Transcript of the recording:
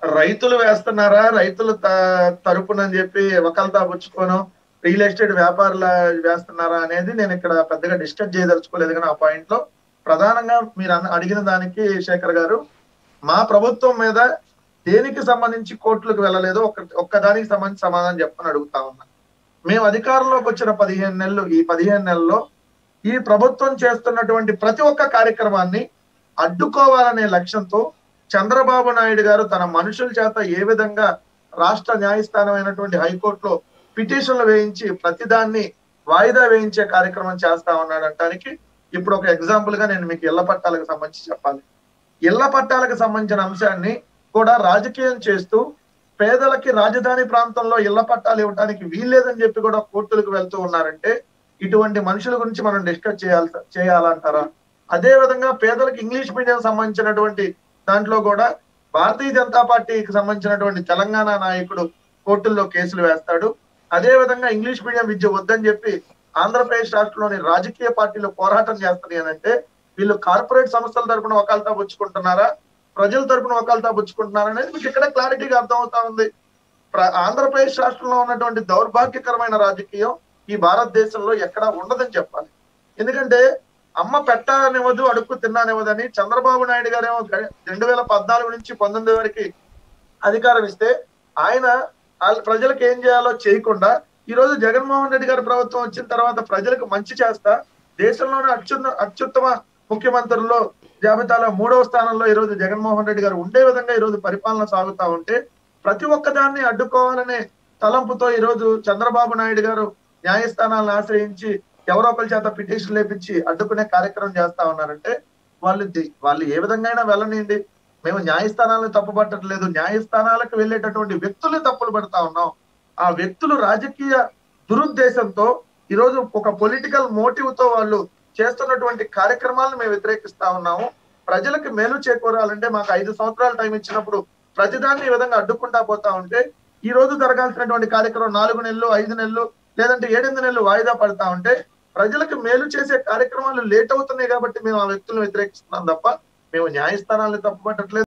రైతులు వేస్తున్నారా రైతుల త- తరపునని చెప్పి వకల్తా పుచ్చుకోను రియల్ ఎస్టేట్ వ్యాపారుల వేస్తున్నారా అనేది నేను ఇక్కడ పెద్దగా డిస్కస్ చేయదలుచుకోలేదు కానీ ఆ పాయింట్ లో ప్రధానంగా మీరు అన్న- అడిగిన దానికి శేఖర్ గారు మా ప్రభుత్వం మీద దేనికి సంబంధించి కోర్టులకు వెళ్ళలేదు ఒక్క ఒక్క దానికి సంబంధించి సమాధానం చెప్పని అడుగుతా ఉన్నా మేము అధికారంలోకి వచ్చిన పదిహేను నెలలు ఈ పదిహేను నెలల్లో ఈ ప్రభుత్వం చేస్తున్నటువంటి ప్రతి ఒక్క కార్యక్రమాన్ని అడ్డుకోవాలనే లక్ష్యంతో చంద్రబాబు నాయుడు గారు తన మనుషుల చేత ఏ విధంగా రాష్ట్ర న్యాయస్థానం అయినటువంటి హైకోర్టులో పిటిషన్లు వేయించి ప్రతిదాన్ని వాయిదా వేయించే కార్యక్రమం చేస్తా ఉన్నాడు అంటానికి ఇప్పుడు ఒక ఎగ్జాంపుల్ గా నేను మీకు ఇళ్ల పట్టాలకు సంబంధించి చెప్పాలి ఇళ్ల పట్టాలకు సంబంధించిన అంశాన్ని కూడా రాజకీయం చేస్తూ పేదలకి రాజధాని ప్రాంతంలో ఇళ్ల పట్టాలు ఇవ్వడానికి వీల్లేదని చెప్పి కూడా కోర్టులకు వెళ్తూ ఉన్నారంటే ఇటువంటి మనుషుల గురించి మనం డిస్కస్ చేయాలి చేయాలంటారా అదే విధంగా పేదలకు ఇంగ్లీష్ మీడియం సంబంధించినటువంటి దాంట్లో కూడా భారతీయ జనతా పార్టీకి సంబంధించినటువంటి తెలంగాణ నాయకుడు కోర్టుల్లో కేసులు వేస్తాడు అదే విధంగా ఇంగ్లీష్ మీడియం విద్య వద్దని చెప్పి ఆంధ్రప్రదేశ్ రాష్ట్రంలోని రాజకీయ పార్టీలు పోరాటం చేస్తున్నాయి అని అంటే వీళ్ళు కార్పొరేట్ సంస్థల తరపున వకాలతా పుచ్చుకుంటున్నారా ప్రజల తరపున వకాలతా పుచ్చుకుంటున్నారా అనేది మీకు ఇక్కడ క్లారిటీగా అర్థమవుతా ఉంది ప్ర- ఆంధ్రప్రదేశ్ రాష్ట్రంలో ఉన్నటువంటి దౌర్భాగ్యకరమైన రాజకీయం ఈ భారతదేశంలో ఎక్కడా ఉండదని చెప్పాలి ఎందుకంటే అమ్మ పెట్టనివ్వదు అడుక్కు తిన్నానివ్వదని చంద్రబాబు నాయుడు గారేమో గ- రెండు వేల పద్నాలుగు నుంచి పంతొమ్మిది వరకు అధికారం ఇస్తే ఆయన వాళ్ళ ప్రజలకు ఏం చేయాలో చేయకుండా ఈ రోజు జగన్మోహన్ రెడ్డి గారి ప్రభుత్వం వచ్చిన తర్వాత ప్రజలకు మంచి చేస్తా దేశంలోనే అత్యున్న అత్యుత్తమ ముఖ్యమంత్రుల్లో జాబితాలో మూడవ స్థానంలో ఈ రోజు జగన్మోహన్ రెడ్డి గారు ఉండే విధంగా ఈ రోజు పరిపాలన సాగుతా ఉంటే ప్రతి ఒక్క దాన్ని అడ్డుకోవాలనే తలంపుతో ఈ రోజు చంద్రబాబు నాయుడు గారు న్యాయస్థానాలను ఆశ్రయించి ఎవరో ఒకరి చేత పిటిషన్ లేపించి అడ్డుకునే కార్యక్రమం చేస్తా ఉన్నారంటే వాళ్ళు ది- వాళ్ళు ఏ విధంగా అయినా వెళ్ళనియండి మేము న్యాయస్థానాలను తప్పు పట్టట్లేదు న్యాయస్థానాలకు వెళ్ళేటటువంటి వ్యక్తులు తప్పులు పడతా ఉన్నాం ఆ వ్యక్తులు రాజకీయ దురుద్దేశంతో ఈ రోజు ఒక పొలిటికల్ మోటివ్ తో వాళ్ళు చేస్తున్నటువంటి కార్యక్రమాలను మేము వ్యతిరేకిస్తా ఉన్నాము ప్రజలకు మేలు చేకూరాలంటే మాకు ఐదు సంవత్సరాల టైం ఇచ్చినప్పుడు ప్రతిదాన్ని ఈ విధంగా అడ్డుకుంటా పోతా ఉంటే ఈ రోజు జరగాల్సినటువంటి కార్యక్రమం నాలుగు నెలలు ఐదు నెలలు లేదంటే ఏడెనిమిది నెలలు వాయిదా పడతా ఉంటే ప్రజలకు మేలు చేసే కార్యక్రమాలు లేట్ అవుతున్నాయి కాబట్టి మేము ఆ వ్యక్తులను వ్యతిరేకిస్తున్నాం తప్ప మేము న్యాయస్థానాలను తప్పుపట్టట్లేదు